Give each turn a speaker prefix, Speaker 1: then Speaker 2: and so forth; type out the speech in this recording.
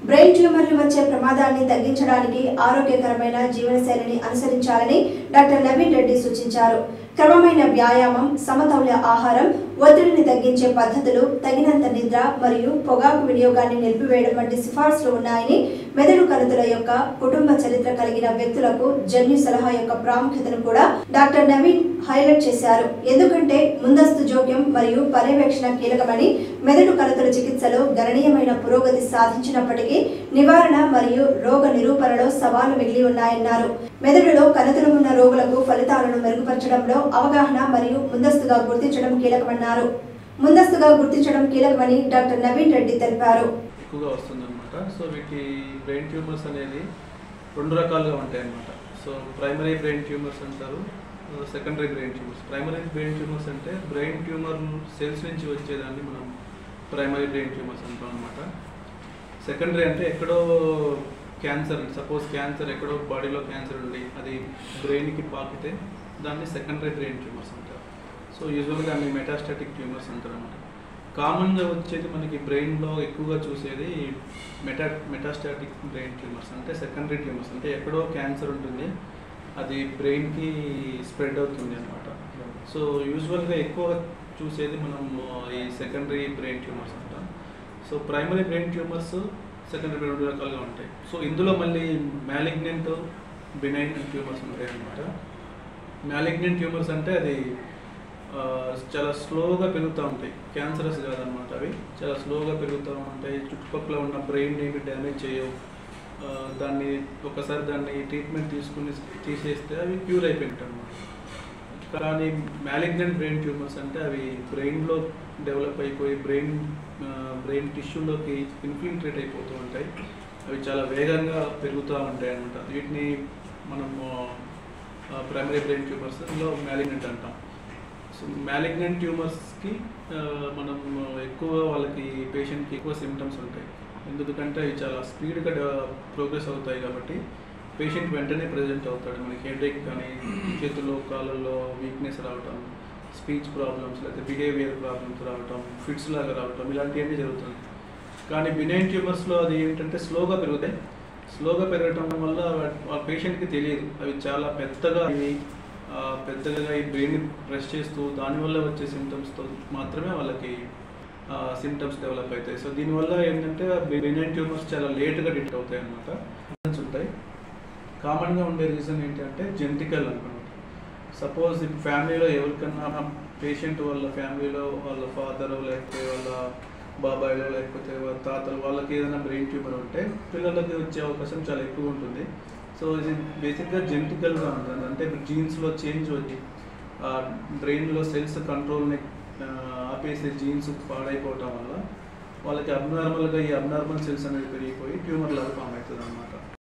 Speaker 1: brain ట్యూమర్లు వచ్చే ప్రమాదాన్ని తగ్గించడానికి ఆరోగ్యకరమైన జీవనశైలిని అనుసరించాలని డాక్టర్ నవీన్ రెడ్డి సూచించారు క్రమమైన వ్యాయామం సమతౌల్య ఆహారం ఒత్తిడిని తగ్గించే పద్ధతులు తగినంత నిద్ర మరియు పొగాకు వినియోగాన్ని నిలిపివేయడం వంటి సిఫార్సులు ఉన్నాయని మెదడు కణుతుల యొక్క కుటుంబ చరిత్ర కలిగిన వ్యక్తులకు జన్యు సలహా యొక్క ప్రాముఖ్యతను కూడా డాక్టర్ నవీన్ హైలైట్ చేశారు ఎందుకంటే ముందస్తు జోక్యం మరియు పర్యవేక్షణ కీలకమని మెదడు కణుతుల చికిత్సలో గణనీయమైన పురోగతి సాధించినప్పటికీ నివారణ మరియు రోగ నిరూపణలో సవాళ్లు మిగిలి ఉన్నాయన్నారు మెదడులో కణుతులు ఉన్న రోగులకు ఫలితాలను మెరుగుపరచడంలో అవగాహన మరియు ముందస్తుగా గుర్తించడం కీలకమన్నారు ముందస్తుగా గుర్తించడం కీలకమని డాక్టర్ నవీన్ రెడ్డి తెలిపారు
Speaker 2: ఎక్కువగా వస్తుందన్నమాట సో వీటి బ్రెయిన్ ట్యూమర్స్ అనేది రెండు రకాలుగా ఉంటాయి అన్నమాట సో ప్రైమరీ బ్రెయిన్ ట్యూమర్స్ అంటారు secondary brain tumours primary brain tumours అంటే బ్రెయిన్ ట్యూమర్ సెల్స్ నుంచి వచ్చేదాన్ని మనం ప్రైమరీ బ్రెయిన్ ట్యూమర్స్ అంటాం అనమాట సెకండరీ అంటే ఎక్కడో క్యాన్సర్ సపోజ్ క్యాన్సర్ ఎక్కడో బాడీలో క్యాన్సర్ ఉండి అది బ్రెయిన్కి పాకితే దాన్ని సెకండరీ బ్రెయిన్ ట్యూమర్స్ అంటారు సో యూజువల్గా దాన్ని మెటాస్టాటిక్ ట్యూమర్స్ అంటారు అన్నమాట కామన్గా వచ్చేది మనకి బ్రెయిన్లో ఎక్కువగా చూసేది మెటా మెటాస్టాటిక్ బ్రెయిన్ ట్యూమర్స్ అంటే సెకండరీ ట్యూమర్స్ అంటే ఎక్కడో క్యాన్సర్ ఉంటుంది అది బ్రెయిన్కి స్ప్రెడ్ అవుతుంది అనమాట సో యూజువల్గా ఎక్కువ చూసేది మనం ఈ సెకండరీ బ్రెయిన్ ట్యూమర్స్ అంటాం so primary brain tumours secondary రెండు రకాలుగా ఉంటాయి సో ఇందులో మళ్ళీ మ్యాలిగ్నెంట్ బినైన్ ట్యూమర్స్ ఉంటాయి అన్నమాట మ్యాలిగ్నెంట్ ట్యూమర్స్ అంటే అది ఆ, చాలా స్లోగా పెరుగుతూ ఉంటాయి క్యాన్సరస్ కాదనమాట అవి చాలా స్లోగా పెరుగుతూ ఉంటాయి చుట్టుపక్కల ఉన్న బ్రెయిన్ ఏమి డ్యామేజ్ చేయవు ఆ, దాన్ని ఒకసారి దాన్ని ట్రీట్మెంట్ తీసుకుని తీసేస్తే అవి క్యూర్ అయిపోయింటాయి అనమాట కానీ మ్యాలిగ్నెంట్ బ్రెయిన్ ట్యూమర్స్ అంటే అవి బ్రెయిన్లో డెవలప్ అయిపోయి బ్రెయిన్ బ్రెయిన్ టిష్యూలోకి ఇన్ఫిల్ట్రేట్ అయిపోతూ ఉంటాయి అవి చాలా వేగంగా పెరుగుతూ ఉంటాయి అనమాట వీటిని మనము ప్రైమరీ బ్రెయిన్ ట్యూమర్స్లో మ్యాలిగ్నెంట్ అంటాం సో మ్యాలిగ్నెంట్ ట్యూమర్స్కి మనం ఎక్కువ వాళ్ళకి పేషెంట్కి ఎక్కువ సిమ్టమ్స్ ఉంటాయి ఎందుకంటే అవి చాలా స్పీడ్గా ప్రోగ్రెస్ అవుతాయి కాబట్టి పేషెంట్ వెంటనే ప్రజెంట్ అవుతాడు మనకి హెడేక్ కానీ చేతుల్లో కాళ్ళల్లో వీక్నెస్ రావటం స్పీచ్ ప్రాబ్లమ్స్ లేకపోతే బిహేవియర్ ప్రాబ్లమ్స్ రావటం ఫిట్స్ లాగా రావటం ఇలాంటివన్నీ జరుగుతుంది కానీ బినైన్ ట్యూమర్స్లో అది ఏంటంటే స్లోగా పెరుగుతాయి స్లోగా పెరగటం వల్ల ఆ పేషెంట్కి తెలియదు అవి చాలా పెద్దగా ఇవి ఆ, పెద్దగా ఈ బ్రెయిన్ ప్రెస్ చేస్తూ దానివల్ల వచ్చే సిమ్టమ్స్తో మాత్రమే వాళ్ళకి సిమ్టమ్స్ డెవలప్ అవుతాయి సో దీనివల్ల ఏంటంటే బినైన్ ట్యూమర్స్ చాలా లేట్గా డిటెక్ట్ అవుతాయి అనమాట ఉంటాయి కామన్గా ఉండే రీజన్ ఏంటంటే జెనటికల్ అనమాట సపోజ్ ఇప్పుడు ఫ్యామిలీలో ఎవరికన్నా పేషెంట్ వాళ్ళ ఫ్యామిలీలో వాళ్ళ ఫాదర్ లేకపోతే వాళ్ళ బాబాయ్లో లేకపోతే వాళ్ళ తాతలు వాళ్ళకి ఏదైనా బ్రెయిన్ ట్యూమర్ ఉంటే పిల్లలకి వచ్చే అవకాశం చాలా ఎక్కువ ఉంటుంది సో ఇది బేసిక్గా జెనటికల్గా ఉంటుంది అంటే జీన్స్లో చేంజ్ వచ్చి బ్రెయిన్లో సెల్స్ కంట్రోల్ని ఆపేసే జీన్స్ పాడైపోవటం వల్ల వాళ్ళకి అబ్నార్మల్గా ఈ అబ్నార్మల్ సెల్స్ అనేది పెరిగిపోయి ట్యూమర్ లాగా ఫామ్ అవుతుంది అనమాట